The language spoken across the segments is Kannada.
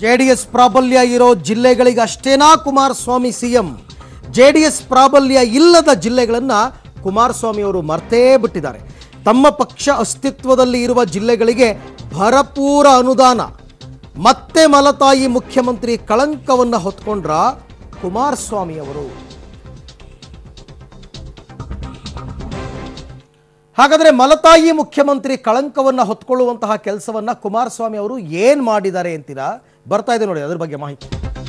ಜೆ ಡಿ ಎಸ್ ಪ್ರಾಬಲ್ಯ ಇರೋ ಜಿಲ್ಲೆಗಳಿಗೆ ಅಷ್ಟೇನಾ Kumaraswamy CM J D S ಪ್ರಾಬಲ್ಯ ಇಲ್ಲದ ಜಿಲ್ಲೆಗಳನ್ನು ಕುಮಾರಸ್ವಾಮಿ ಅವರು ಮರ್ತೇ ಬಿಟ್ಟಿದ್ದಾರೆ ತಮ್ಮ ಪಕ್ಷ ಅಸ್ತಿತ್ವದಲ್ಲಿ ಇರುವ ಜಿಲ್ಲೆಗಳಿಗೆ ಭರಪೂರ ಅನುದಾನ ಮತ್ತೆ ಮಲತಾಯಿ ಮುಖ್ಯಮಂತ್ರಿ ಕಳಂಕವನ್ನು ಹೊತ್ಕೊಂಡ್ರ ಕುಮಾರಸ್ವಾಮಿ ಅವರು ಹಾಗಾದ್ರೆ ಮಲತಾಯಿ ಮುಖ್ಯಮಂತ್ರಿ ಕಳಂಕವನ್ನ ಹೊತ್ಕೊಳ್ಳುವಂತಹ ಕೆಲಸವನ್ನ ಕುಮಾರಸ್ವಾಮಿ ಅವರು ಏನ್ ಮಾಡಿದ್ದಾರೆ ಅಂತೀರಾ ಬರ್ತಾ ಇದೆ ನೋಡಿ ಅದ್ರ ಬಗ್ಗೆ ಮಾಹಿತಿ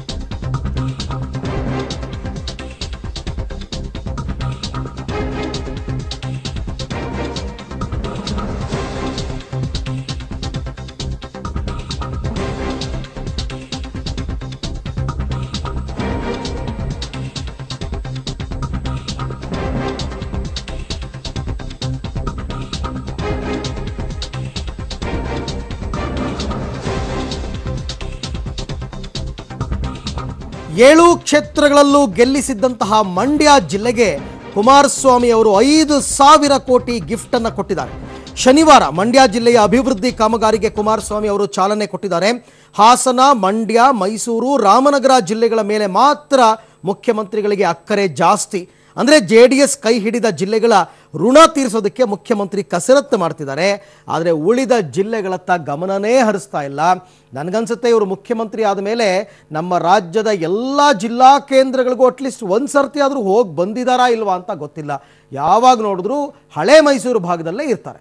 ಏಳು ಕ್ಷೇತ್ರಗಳಲ್ಲೂ ಗೆಲ್ಲಿಸಿದ್ದಂತಹ ಮಂಡ್ಯ ಜಿಲ್ಲೆಗೆ ಕುಮಾರಸ್ವಾಮಿ ಅವರು ಐದು ಸಾವಿರ ಕೋಟಿ ಗಿಫ್ಟ್ ಅನ್ನು ಕೊಟ್ಟಿದ್ದಾರೆ ಶನಿವಾರ ಮಂಡ್ಯ ಜಿಲ್ಲೆಯ ಅಭಿವೃದ್ಧಿ ಕಾಮಗಾರಿಗೆ ಕುಮಾರಸ್ವಾಮಿ ಅವರು ಚಾಲನೆ ಕೊಟ್ಟಿದ್ದಾರೆ ಹಾಸನ ಮಂಡ್ಯ ಮೈಸೂರು ರಾಮನಗರ ಜಿಲ್ಲೆಗಳ ಮೇಲೆ ಮಾತ್ರ ಮುಖ್ಯಮಂತ್ರಿಗಳಿಗೆ ಅಕ್ಕರೆ ಜಾಸ್ತಿ ಅಂದರೆ ಜೆ ಡಿ ಎಸ್ ಕೈ ಹಿಡಿದ ಜಿಲ್ಲೆಗಳ ಋಣ ತೀರಿಸೋದಕ್ಕೆ ಮುಖ್ಯಮಂತ್ರಿ ಕಸರತ್ತು ಮಾಡ್ತಿದ್ದಾರೆ ಆದರೆ ಉಳಿದ ಜಿಲ್ಲೆಗಳತ್ತ ಗಮನನೇ ಹರಿಸ್ತಾ ಇಲ್ಲ ನನಗನ್ಸುತ್ತೆ ಇವರು ಮುಖ್ಯಮಂತ್ರಿ ಆದ ಮೇಲೆ ನಮ್ಮ ರಾಜ್ಯದ ಎಲ್ಲ ಜಿಲ್ಲಾ ಕೇಂದ್ರಗಳಿಗೂ ಅಟ್ಲೀಸ್ಟ್ ಒಂದು ಸರ್ತಿ ಆದರೂ ಹೋಗಿ ಬಂದಿದ್ದಾರಾ ಇಲ್ವಾ ಅಂತ ಗೊತ್ತಿಲ್ಲ ಯಾವಾಗ ನೋಡಿದ್ರೂ ಹಳೆ ಮೈಸೂರು ಭಾಗದಲ್ಲೇ ಇರ್ತಾರೆ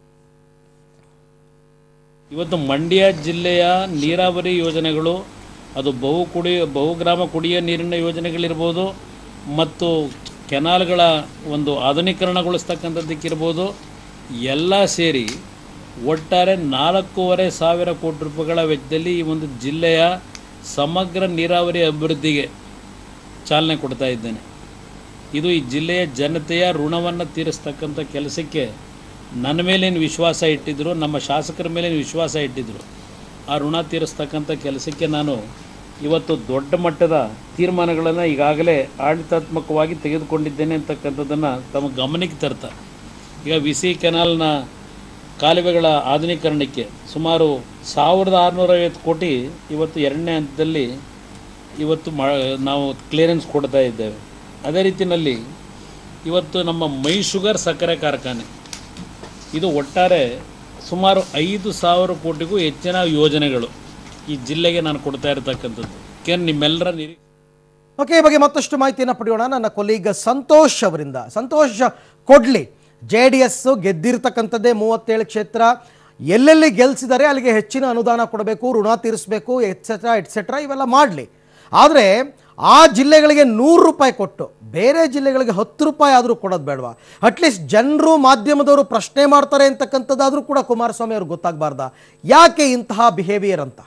ಇವತ್ತು ಮಂಡ್ಯ ಜಿಲ್ಲೆಯ ನೀರಾವರಿ ಯೋಜನೆಗಳು ಅದು ಬಹು ಕುಡಿ ಬಹುಗ್ರಾಮ ಕುಡಿಯ ನೀರಿನ ಯೋಜನೆಗಳಿರ್ಬೋದು ಮತ್ತು ಕೆನಾಲ್ಗಳ ಒಂದು ಆಧುನೀಕರಣಗೊಳಿಸ್ತಕ್ಕಂಥದ್ದಕ್ಕಿರ್ಬೋದು ಎಲ್ಲ ಸೇರಿ ಒಟ್ಟಾರೆ ನಾಲ್ಕೂವರೆ ಸಾವಿರ ಕೋಟಿ ರೂಪಾಯಿಗಳ ವೆಚ್ಚದಲ್ಲಿ ಈ ಒಂದು ಜಿಲ್ಲೆಯ ಸಮಗ್ರ ನೀರಾವರಿ ಅಭಿವೃದ್ಧಿಗೆ ಚಾಲನೆ ಕೊಡ್ತಾ ಇದ್ದೇನೆ ಇದು ಈ ಜಿಲ್ಲೆಯ ಜನತೆಯ ಋಣವನ್ನು ತೀರಿಸ್ತಕ್ಕಂಥ ಕೆಲಸಕ್ಕೆ ನನ್ನ ಮೇಲೇನು ವಿಶ್ವಾಸ ಇಟ್ಟಿದ್ದರು ನಮ್ಮ ಶಾಸಕರ ಮೇಲೇನು ವಿಶ್ವಾಸ ಇಟ್ಟಿದ್ದರು ಆ ಋಣ ತೀರಿಸ್ತಕ್ಕಂಥ ಕೆಲಸಕ್ಕೆ ನಾನು ಇವತ್ತು ದೊಡ್ಡ ಮಟ್ಟದ ತೀರ್ಮಾನಗಳನ್ನು ಈಗಾಗಲೇ ಆಡಳಿತಾತ್ಮಕವಾಗಿ ತೆಗೆದುಕೊಂಡಿದ್ದೇನೆ ಅಂತಕ್ಕಂಥದ್ದನ್ನು ತಮ್ಮ ಗಮನಕ್ಕೆ ತರ್ತಾ ಈಗ ವಿ ಸಿ ಕೆನಾಲ್ನ ಕಾಲುವೆಗಳ ಆಧುನೀಕರಣಕ್ಕೆ ಸುಮಾರು ಸಾವಿರದ ಆರುನೂರೈವತ್ತು ಕೋಟಿ ಇವತ್ತು ಎರಡನೇ ಹಂತದಲ್ಲಿ ಇವತ್ತು ಮಾ ನಾವು ಕ್ಲಿಯರೆನ್ಸ್ ಕೊಡ್ತಾ ಇದ್ದೇವೆ ಅದೇ ರೀತಿಯಲ್ಲಿ ಇವತ್ತು ನಮ್ಮ ಮೈ ಶುಗರ್ ಸಕ್ಕರೆ ಕಾರ್ಖಾನೆ ಇದು ಒಟ್ಟಾರೆ ಸುಮಾರು ಐದು ಸಾವಿರ ಕೋಟಿಗೂ ಹೆಚ್ಚಿನ ಯೋಜನೆಗಳು ಈ ಜಿಲ್ಲೆಗೆ ನಾನು ಕೊಡ್ತಾ ಇರತಕ್ಕಂಥದ್ದು ಯಾಕೆಂದ್ರೆ ನಿಮ್ಮೆಲ್ಲರ ನಿರೀಕ್ಷೆ ಓಕೆ ಈ ಬಗ್ಗೆ ಮತ್ತಷ್ಟು ಮಾಹಿತಿಯನ್ನು ಪಡೆಯೋಣ ನನ್ನ ಕೊಲೀಗ ಸಂತೋಷ್ ಅವರಿಂದ ಸಂತೋಷ್ ಕೊಡ್ಲಿ ಜೆ ಡಿ ಎಸ್ ಗೆದ್ದಿರ್ತಕ್ಕಂಥದ್ದೇ ಮೂವತ್ತೇಳು ಕ್ಷೇತ್ರ ಎಲ್ಲೆಲ್ಲಿ ಗೆಲ್ಸಿದ್ದಾರೆ ಅಲ್ಲಿಗೆ ಹೆಚ್ಚಿನ ಅನುದಾನ ಕೊಡಬೇಕು ಋಣ ತೀರಿಸಬೇಕು ಎಟ್ಸೆಟ್ರಾ ಎಟ್ಸೆಟ್ರಾ ಇವೆಲ್ಲ ಮಾಡಲಿ ಆದರೆ ಆ ಜಿಲ್ಲೆಗಳಿಗೆ ನೂರು ರೂಪಾಯಿ ಕೊಟ್ಟು ಬೇರೆ ಜಿಲ್ಲೆಗಳಿಗೆ ಹತ್ತು ರೂಪಾಯಿ ಆದರೂ ಕೊಡೋದು ಬೇಡವಾ ಅಟ್ಲೀಸ್ಟ್ ಜನರು ಮಾಧ್ಯಮದವರು ಪ್ರಶ್ನೆ ಮಾಡ್ತಾರೆ ಅಂತಕ್ಕಂಥದ್ದಾದರೂ ಕೂಡ ಕುಮಾರಸ್ವಾಮಿ ಅವ್ರಿಗೆ ಗೊತ್ತಾಗಬಾರ್ದಾ ಯಾಕೆ ಇಂತಹ ಬಿಹೇವಿಯರ್ ಅಂತ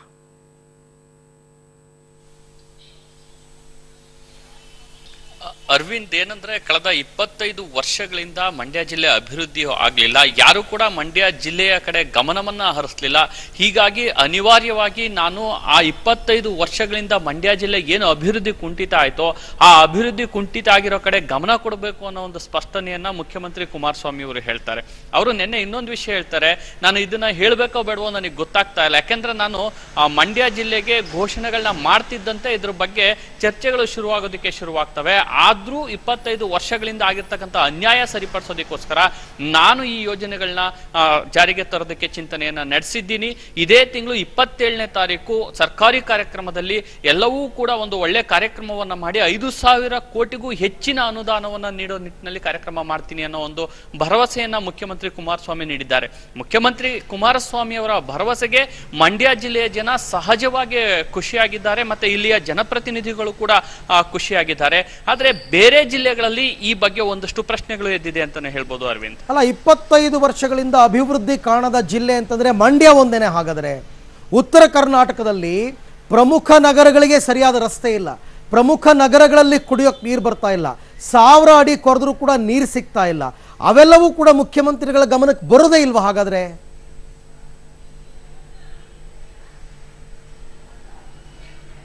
ಅರವಿಂದ್ ಏನಂದ್ರೆ ಕಳೆದ ಇಪ್ಪತ್ತೈದು ವರ್ಷಗಳಿಂದ ಮಂಡ್ಯ ಜಿಲ್ಲೆ ಅಭಿವೃದ್ಧಿ ಆಗ್ಲಿಲ್ಲ ಯಾರು ಕೂಡ ಮಂಡ್ಯ ಜಿಲ್ಲೆಯ ಕಡೆ ಗಮನವನ್ನ ಹರಿಸ್ಲಿಲ್ಲ ಹೀಗಾಗಿ ಅನಿವಾರ್ಯವಾಗಿ ನಾನು ಆ ಇಪ್ಪತ್ತೈದು ವರ್ಷಗಳಿಂದ ಮಂಡ್ಯ ಜಿಲ್ಲೆ ಏನು ಅಭಿವೃದ್ಧಿ ಕುಂಠಿತ ಆಯ್ತೋ ಆ ಅಭಿವೃದ್ಧಿ ಕುಂಠಿತ ಆಗಿರೋ ಕಡೆ ಗಮನ ಕೊಡಬೇಕು ಅನ್ನೋ ಒಂದು ಸ್ಪಷ್ಟನೆಯನ್ನ ಮುಖ್ಯಮಂತ್ರಿ ಕುಮಾರಸ್ವಾಮಿ ಅವರು ಹೇಳ್ತಾರೆ ಅವರು ನಿನ್ನೆ ಇನ್ನೊಂದು ವಿಷಯ ಹೇಳ್ತಾರೆ ನಾನು ಇದನ್ನ ಹೇಳ್ಬೇಕೋ ಬೇಡವೋ ನನಗೆ ಗೊತ್ತಾಗ್ತಾ ಇಲ್ಲ ಯಾಕೆಂದ್ರೆ ನಾನು ಆ ಮಂಡ್ಯ ಜಿಲ್ಲೆಗೆ ಘೋಷಣೆಗಳನ್ನ ಮಾಡ್ತಿದ್ದಂತೆ ಇದ್ರ ಬಗ್ಗೆ ಚರ್ಚೆಗಳು ಶುರುವಾಗೋದಕ್ಕೆ ಶುರುವಾಗ್ತವೆ ಆದ್ರೂ ಇಪ್ಪತ್ತೈದು ವರ್ಷಗಳಿಂದ ಆಗಿರ್ತಕ್ಕಂಥ ಅನ್ಯಾಯ ಸರಿಪಡಿಸೋದಕ್ಕೋಸ್ಕರ ನಾನು ಈ ಯೋಜನೆಗಳನ್ನ ಆ, ಜಾರಿಗೆ ತರೋದಕ್ಕೆ ಚಿಂತನೆಯನ್ನ ನಡೆಸಿದ್ದೀನಿ ಇದೇ ತಿಂಗಳು ಇಪ್ಪತ್ತೇಳನೇ ತಾರೀಕು ಸರ್ಕಾರಿ ಕಾರ್ಯಕ್ರಮದಲ್ಲಿ ಎಲ್ಲವೂ ಕೂಡ ಒಂದು ಒಳ್ಳೆ ಕಾರ್ಯಕ್ರಮವನ್ನ ಮಾಡಿ ಐದು ಸಾವಿರ ಕೋಟಿಗೂ ಹೆಚ್ಚಿನ ಅನುದಾನವನ್ನ ನೀಡೋ ನಿಟ್ಟಿನಲ್ಲಿ ಕಾರ್ಯಕ್ರಮ ಮಾಡ್ತೀನಿ ಅನ್ನೋ ಒಂದು ಭರವಸೆಯನ್ನ ಮುಖ್ಯಮಂತ್ರಿ ಕುಮಾರಸ್ವಾಮಿ ನೀಡಿದ್ದಾರೆ ಮುಖ್ಯಮಂತ್ರಿ ಕುಮಾರಸ್ವಾಮಿ ಅವರ ಭರವಸೆಗೆ ಮಂಡ್ಯ ಜಿಲ್ಲೆಯ ಜನ ಸಹಜವಾಗಿ ಖುಷಿಯಾಗಿದ್ದಾರೆ ಮತ್ತೆ ಇಲ್ಲಿಯ ಜನಪ್ರತಿನಿಧಿಗಳು ಕೂಡ ಆ, ಖುಷಿಯಾಗಿದ್ದಾರೆ ಆದ್ರೆ ಬೇರೆ ಜಿಲ್ಲೆಗಳಲ್ಲಿ ಈ ಬಗ್ಗೆ ಒಂದಷ್ಟು ಪ್ರಶ್ನೆಗಳು ಎದ್ದಿದೆ ಅಂತಾನೆ ಹೇಳ್ಬೋದು ಅರವಿಂದ್ ಅಲ್ಲ ಇಪ್ಪತ್ತೈದು ವರ್ಷಗಳಿಂದ ಅಭಿವೃದ್ಧಿ ಕಾಣದ ಜಿಲ್ಲೆ ಅಂತಂದ್ರೆ ಮಂಡ್ಯ ಒಂದೇನೆ ಹಾಗಾದರೆ ಉತ್ತರ ಕರ್ನಾಟಕದಲ್ಲಿ ಪ್ರಮುಖ ನಗರಗಳಿಗೆ ಸರಿಯಾದ ರಸ್ತೆ ಇಲ್ಲ ಪ್ರಮುಖ ನಗರಗಳಲ್ಲಿ ಕುಡಿಯೋಕೆ ನೀರು ಬರ್ತಾ ಇಲ್ಲ ಸಾವಿರ ಅಡಿ ಕೊರೆದ್ರೂ ಕೂಡ ನೀರು ಸಿಗ್ತಾ ಇಲ್ಲ ಅವೆಲ್ಲವೂ ಕೂಡ ಮುಖ್ಯಮಂತ್ರಿಗಳ ಗಮನಕ್ಕೆ ಬರೋದೇ ಇಲ್ವಾ ಹಾಗಾದ್ರೆ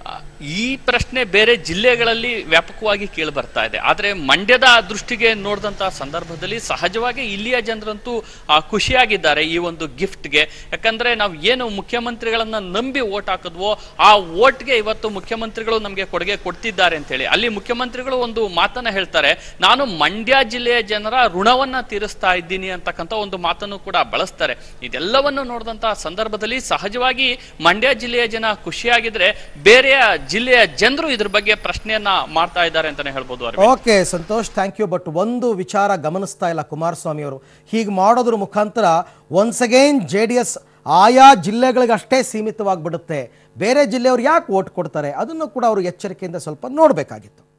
ಆ, ಈ ಪ್ರಶ್ನೆ ಬೇರೆ ಜಿಲ್ಲೆಗಳಲ್ಲಿ ವ್ಯಾಪಕವಾಗಿ ಕೇಳಿ ಬರ್ತಾ ಇದೆ ಆದ್ರೆ ಮಂಡ್ಯದ ದೃಷ್ಟಿಗೆ ನೋಡಿದಂತಹ ಸಂದರ್ಭದಲ್ಲಿ ಸಹಜವಾಗಿ ಇಲ್ಲಿಯ ಜನರಂತೂ ಆ, ಖುಷಿಯಾಗಿದ್ದಾರೆ ಈ ಒಂದು ಗಿಫ್ಟ್ಗೆ ಯಾಕಂದ್ರೆ ನಾವು ಏನು ಮುಖ್ಯಮಂತ್ರಿಗಳನ್ನ ನಂಬಿ ಓಟ್ ಹಾಕಿದ್ವೋ ಆ ಓಟ್ಗೆ ಇವತ್ತು ಮುಖ್ಯಮಂತ್ರಿಗಳು ನಮಗೆ ಕೊಡುಗೆ ಕೊಡ್ತಿದ್ದಾರೆ ಅಂತ ಹೇಳಿ ಅಲ್ಲಿ ಮುಖ್ಯಮಂತ್ರಿಗಳು ಒಂದು ಮಾತನ್ನ ಹೇಳ್ತಾರೆ ನಾನು ಮಂಡ್ಯ ಜಿಲ್ಲೆಯ ಜನರ ಋಣವನ್ನ ತೀರಿಸ್ತಾ ಇದ್ದೀನಿ ಅಂತಕ್ಕಂಥ ಒಂದು ಮಾತನ್ನು ಕೂಡ ಬಳಸ್ತಾರೆ ಇದೆಲ್ಲವನ್ನು ನೋಡಿದಂತಹ ಸಂದರ್ಭದಲ್ಲಿ ಸಹಜವಾಗಿ ಮಂಡ್ಯ ಜಿಲ್ಲೆಯ ಜನ ಖುಷಿಯಾಗಿದ್ರೆ ಬೇರೆಯ ಜಿಲ್ಲೆಯ ಜನರು ಇದ್ರ ಬಗ್ಗೆ ಪ್ರಶ್ನೆಯನ್ನ ಮಾಡ್ತಾ ಇದ್ದಾರೆ ಅಂತಾನೆ ಹೇಳ್ಬೋದು Arvind. Okay Santhosh thank you but ಒಂದು ವಿಚಾರ ಗಮನಿಸ್ತಾ ಇಲ್ಲ ಕುಮಾರಸ್ವಾಮಿ ಅವರು ಹೀಗೆ ಮಾಡೋದ್ರ ಮುಖಾಂತರ once again J D S ಆಯಾ ಜಿಲ್ಲೆಗಳಿಗಷ್ಟೇ ಸೀಮಿತವಾಗಿಬಿಡುತ್ತೆ ಬೇರೆ ಜಿಲ್ಲೆಯವ್ರು ಯಾಕೆ ಓಟ್ ಕೊಡ್ತಾರೆ ಅದನ್ನು ಕೂಡ ಅವರು ಎಚ್ಚರಿಕೆಯಿಂದ ಸ್ವಲ್ಪ ನೋಡಬೇಕಾಗಿತ್ತು